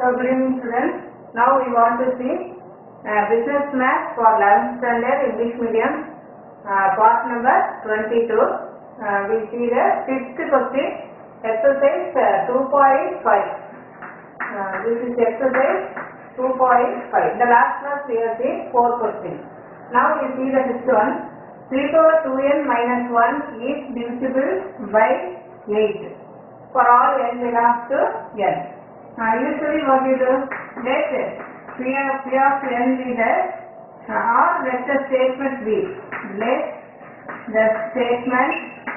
So, good evening students. Now we want to see uh, business math for 11th standard English medium, uh, part number 22. Uh, we see the fifth question, exercise uh, 2.5. Uh, this is exercise 2.5. The last class we have seen four questions. Now we see the fifth one. 3 power 2n minus 1 is divisible by 8 for all n belongs to n. Uh, usually what you do, let P of, P of n be the, uh, or let the statement be, let the statement,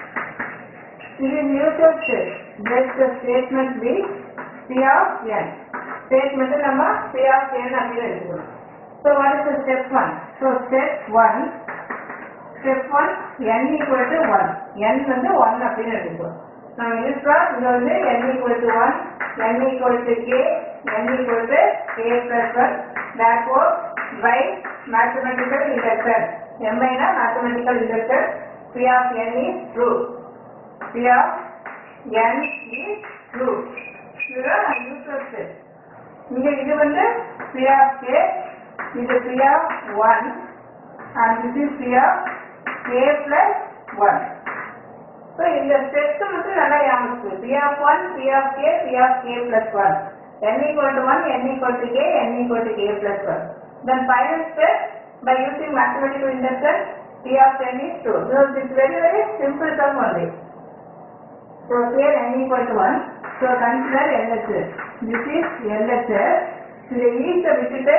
it is usual to let the statement be P of n. Statement நம்ம P of n அப்படின்னு எடுத்துக்கணும். So what is the step 1? So step 1, step 1 n equal to 1. n வந்து 1 அப்படின்னு எடுத்துக்கணும். நான் யூஸ்வலா இங்க வந்து n equal to 1, n equal to k, n equal to k plus 1, therefore by mathematical induction, m னா mathematical induction, p of n is true. p of n is true. இதுதான் நான் யூஸ்வல் ஸ்டெப். இங்க இது வந்து p of k, இது p of 1, and this is p of k plus 1. So, இந்த steps மட்டும் நல்லா ஞாபகம் p of 1, p of k, p of k plus 1. n equal to 1, n equal to k, n equal to k plus 1. Then final step, by using mathematical induction, p of n is true. So, this is very very simple sum only. So, here n equal to 1. So, consider LHS. This is LHS. இந்த ஈஸ்ட விட்டுட்டு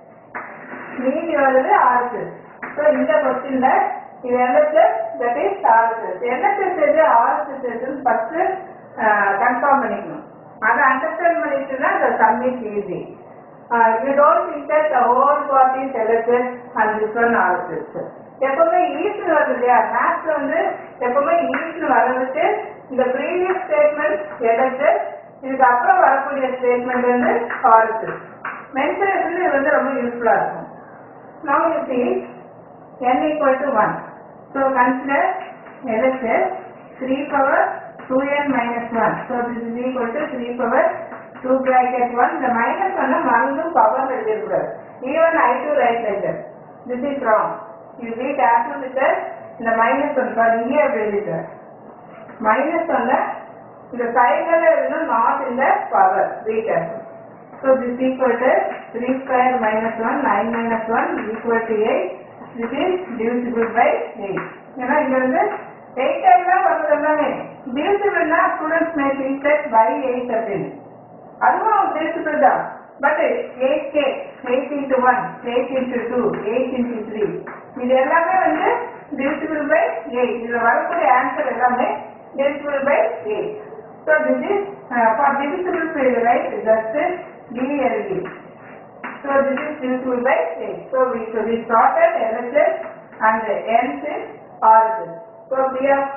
மீதி வருது RHS. So, இந்த கொஸ்டின்ல இது LHS that is RHS. LHS எது RHS எதுன்னு first confirm பண்ணிக்கணும் அதை அண்டர்ஸ்டாண்ட் பண்ணிட்டுனா the sum is easy. Uh, you don't think that the whole part is LHS and this one RHS. எப்பவுமே ஈஸ்ட் வருது இல்லையா மேத்ஸ் வந்து எப்பவுமே ஈஸ்ட் வரதுக்கு இந்த ப்ரீவியஸ் ஸ்டேட்மெண்ட் LHS இதுக்கு அப்புறம் வரக்கூடிய ஸ்டேட்மெண்ட் வந்து RHS. மென்சரேஷன் இது வந்து ரொம்ப யூஸ்ஃபுல்லா இருக்கும் Now you see n equal to 1. So consider LHS 3 power 2n minus 1. So this is equal to 3 power 2 bracket 1. The minus 1 மறந்தும் பவர் எழுதிருக்கூடாது. Even I to write like that. This is wrong. You be careful with that. இந்த minus one பாரு இங்கே அப்படி எழுதிட்டார் minus ஒன்ல இந்த சைடில் எழுதணும் நாட் இந்த power be careful So this equal to 3 square minus 1, 9 minus 1 equal to 8. This is divisible by 8. ஏன்னா இங்க வந்து 8 டைம் தான் வருது எல்லாமே divisible னா students may think that by 8 அப்படின்னு அதுவும் divisible தான் but 8k 8 into 1 8 into 2 8 into 3 இது எல்லாமே வந்து divisible by 8 இதுல வரக்கூடிய ஆன்சர் எல்லாமே divisible by 8 so this is uh, for divisible to write just DLD. So this is divisible by 8. So we, so we started LHS and the ends in origin. So P of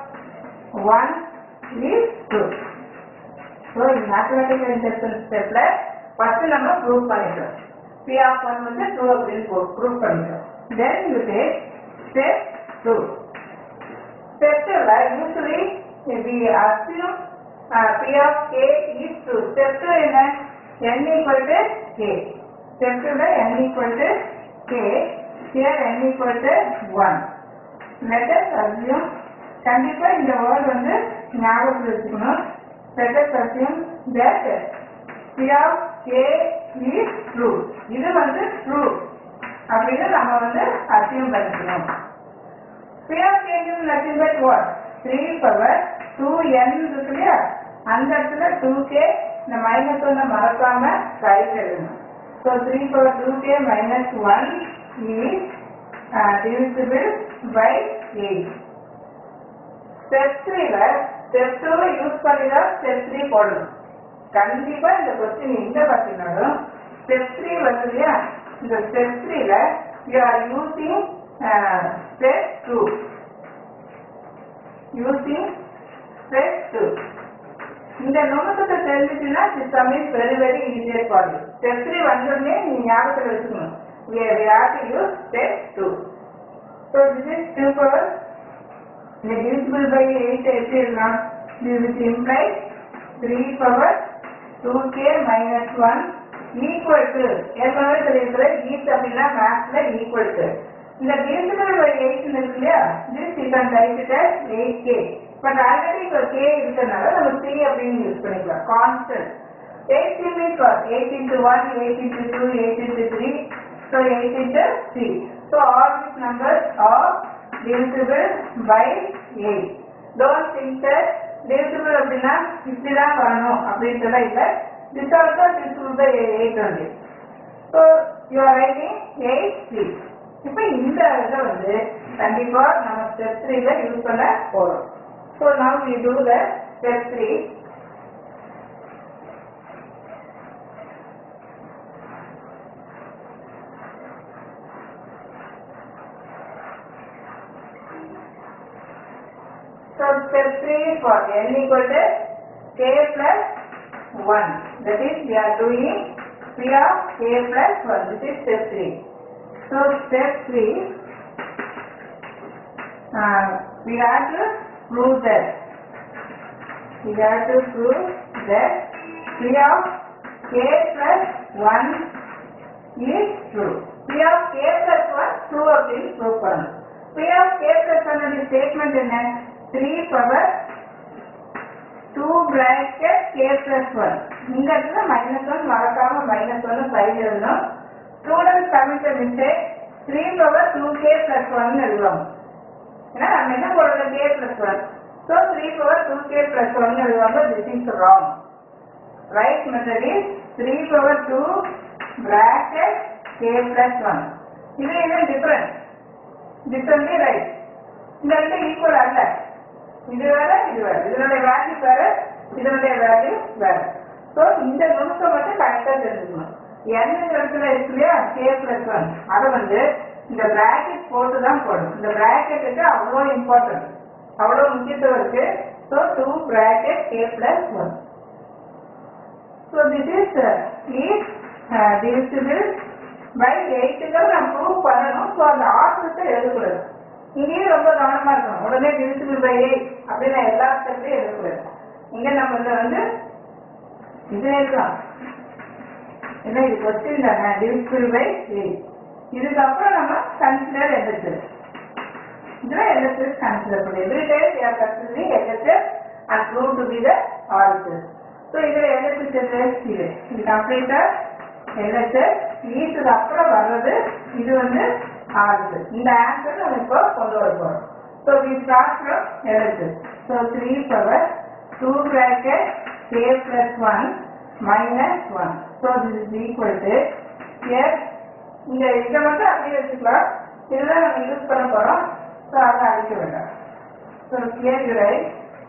1 is 2. So in mathematical induction step ல first நம்ம prove பண்ணிட்டோம். P of 1 வந்து 2 அப்படின்னு pro- prove பண்ணிட்டோம். Then you take step 2. Step 2 ல usually we assume uh, P of k is 2. Step 2 என்ன? n equal to k. Step 2 ல n equal to k. Here n equal to 1. Let us assume கண்டிப்பா இந்த word வந்து ஞாபகத்தில் வச்சுக்கணும் let us assume that P of k is true. இது வந்து true. அப்படின்னு நம்ம வந்து assume பண்ணிக்கணும். P of k is nothing but what? 3 power 2n இருக்கு இல்லையா அந்த இடத்துல 2k இந்த மைனஸ் ஒன்னை மறக்காம ரைட் எழுதணும் so three power two K minus one is divisible by eight step த்ரீல ஸ்டெப் டூவை யூஸ் பண்ணி தான் ஸ்டெப் த்ரீ போடணும் கண்டிப்பா இந்த கொஸ்டின் எங்க பார்த்தீங்கன்னாலும் ஸ்டெப் த்ரீ வருது இல்லையா இந்த ஸ்டெப் த்ரீல you are using step two using step two இந்த நுணுக்கத்தை தெரிஞ்சுச்சுன்னா system is very very easier for you step three வந்தோடனே நீ ஞாபகத்தில் வச்சுக்கணும் we are we have to use step 2 so this is 2 power the divisible by 8 எப்படி இருக்கலாம் this is implies 3 power 2k minus 1 equal to ஏற்கனவே சொல்லியிருக்கிற is அப்படின்னா மேத்ஸ்ல ஈக்குவல் டு இந்த divisible by 8 இருக்கு இல்லையா this you can write it as 8k but already இப்போ k இருக்கிறதுனால நம்ம 3 அப்படின்னு யூஸ் பண்ணிக்கலாம் constant 8 means what 8 into 1 8 into 2 8 into 3 so 8 into 3 so all these numbers are divisible by 8 don't think that divisible அப்படின்னா இப்படி தான் வரணும் அப்படின்றதெல்லாம் இல்லை this also divisible by 8 only so you are writing 8 3 இப்போ இந்த இதை வந்து கண்டிப்பா நம்ம ஸ்டெப் த்ரீல யூஸ் பண்ண போறோம் so now we do the step three So step three is for n equal to k plus 1. That is we are doing p of k plus 1. This is step three. So step three, uh, we have to prove that. We have to prove that p of k plus 1 is true. p of k plus 1 true அப்படின்னு prove பண்ணணும். p of k plus 1 உடைய statement என்ன? 3 power 2 bracket k plus 1. இந்த இடத்துல minus one மறக்காம minus ஒன்னு side எழுதணும் students கமிட்ட mistake three power two K plus one எழுதுவாங்க ஏன்னா நம்ம என்ன போடுறது K plus one so three power two K plus one எழுதுவாங்க this is wrong right method is three power two bracket K plus one இது என்ன difference differently right இந்த ரெண்டு ஈக்குவல் அல்ல இது வேற இது வேற இதனுடைய வேல்யூ வேற இதனுடைய வேல்யூ வேற ஸோ இந்த நுணுக்கம் மட்டும் கரெக்டாக தெரிஞ்சுக்கணும் n இடத்துல இருக்கு இல்லையா கே பிளஸ் ஒன் அதை வந்து இந்த பிராக்கெட் போட்டு தான் போடணும் இந்த பிராக்கெட்டுக்கு அவ்வளோ இம்பார்ட்டன்ட் அவ்வளோ முக்கியத்துவம் இருக்கு so two bracket K plus one so this is is divisible by எயிட்டுக்கு நம்ம ப்ரூவ் பண்ணணும் ஸோ அந்த ஆர்டர்ஸை எழுதக்கூடாது இங்கேயும் ரொம்ப கவனமா இருக்கணும் உடனே divisible பை எயிட் அப்படின்னு எல்லா ஸ்டெப்லையும் எழுதக்கூடாது இங்க நம்ம இதை வந்து இது எழுதலாம் ஏன்னா இது கொஸ்டின் தானே divisible பை எயிட் இதுக்கப்புறம் நம்ம கன்சிடர் எழுதுறது இதுல LHS கன்சிடர் பண்ணி every day we are considering LHS and prove to be the origin so இதுல LHS எது இது இது கம்ப்ளீட்டா LHS ஈஸுக்கு அப்புறம் வர்றது இது வந்து ஆகுது இந்த ஆன்சர் நம்ம இப்போ கொண்டு வர போறோம் so we start from LHS so three power two bracket K plus one minus one so this is equal to S இந்த இதை மட்டும் அப்படியே வச்சுக்கலாம் இதுதான் நம்ம யூஸ் பண்ண போறோம் ஸோ அதை அடிக்க வேண்டாம் so clear you right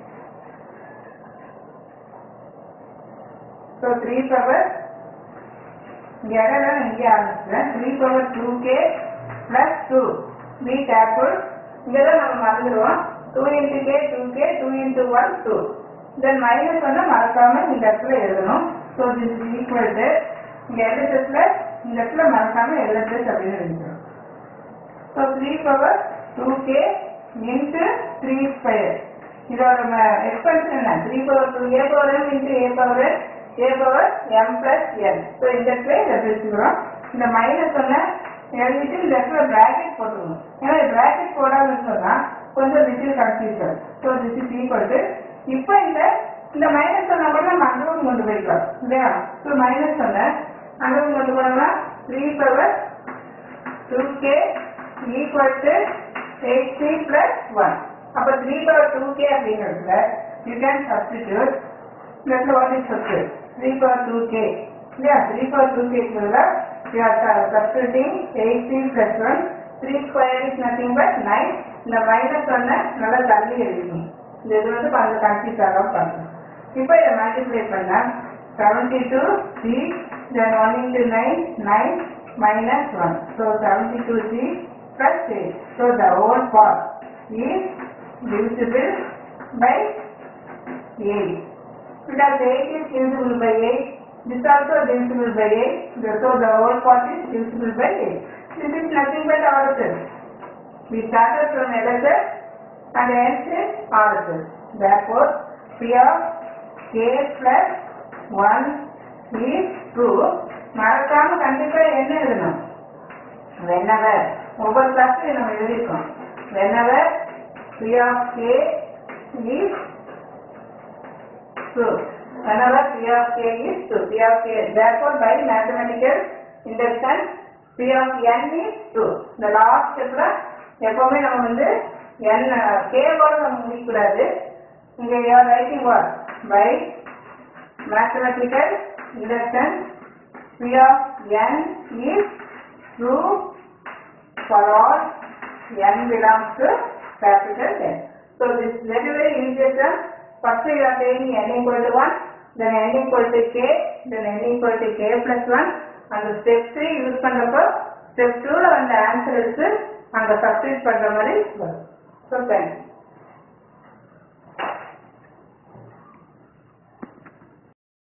so three power இங்க இடையில நான் இங்கே ஆரம்பிச்சுக்கிறேன் three power two K plus two be careful இங்கே தான் நம்ம மறந்துடுவோம் two into K two K two into one two then minus வந்து மறக்காம இந்த இடத்துல எழுதணும் so this is equal to இங்கே எல்எஸ்எஸ்ல இந்த இடத்துல மறக்காம எல்எஸ்எஸ் அப்படின்னு எழுதிக்கிறோம் so three power two K into three square இதோட எக்ஸ்பென்ஷன் என்ன three power two A power M into A power A power M plus N so இந்த இடத்துல இதை பிரிச்சுக்கிறோம் இந்த மைனஸ் ஒன்று எழுதிட்டு இந்த இடத்துல பிராக்கெட் போட்டுக்கணும் ஏன்னா பிராக்கெட் போடாமல் இருந்தோம்னா கொஞ்சம் little confusion so this is equal to இப்போ இந்த இந்த மைனஸ் ஒன்னை கூட நம்ம அங்கவும் கொண்டு போய்க்கலாம் இல்லையா ஸோ மைனஸ் ஒன்று அங்கவும் கொண்டு போனோம்னா three power two K equal to eight three plus one அப்போ த்ரீ பவர் டூ கே அப்படிங்கிறதுல யூ கேன் சப்ஸ்டிடியூட் இந்த இடத்துல what is substitute three power two K இல்லையா த்ரீ பவர் டூ கேக்குறதுல you are substituting eight three plus one three square is nothing but nine இந்த minus ஒன்னை நல்லா தள்ளி எழுதிக்கணும் இந்த இது வந்து கொஞ்சம் கன்ஃபியூஸ் ஆகாம பண்ணணும் இப்போ இதை மல்டிப்ளை பண்ண seventy two C then one into nine nine minus one so seventy two C plus eight so the whole part is divisible by 8. Because 8 is divisible by 8, this also divisible by 8, so the whole part is divisible by 8. This is nothing but RSS. We started from LSS and ends in RSS. Therefore, P of k plus 1 is true மறக்காம கண்டிப்பா என்ன எழுதணும் whenever ஒவ்வொரு கிளாஸ்லையும் நம்ம எழுதியிருக்கோம் whenever P of K is true. Whenever P of K is true, P of K, therefore by mathematical induction, P of N is true. இந்த last stepல எப்பவுமே நம்ம வந்து N, K வோட நம்ம முடிக்கக்கூடாது. இங்க you are writing what? By mathematical induction, P of N is true for all N belongs to capital N. So this is very very easy term. First you are taking N equal to 1, then N equal to K, then N equal to K plus 1. அந்த step 3 use பண்றப்போ step 2ல வந்த answer எடுத்து அங்க substitute பண்ற மாதிரி வரும். So thank you.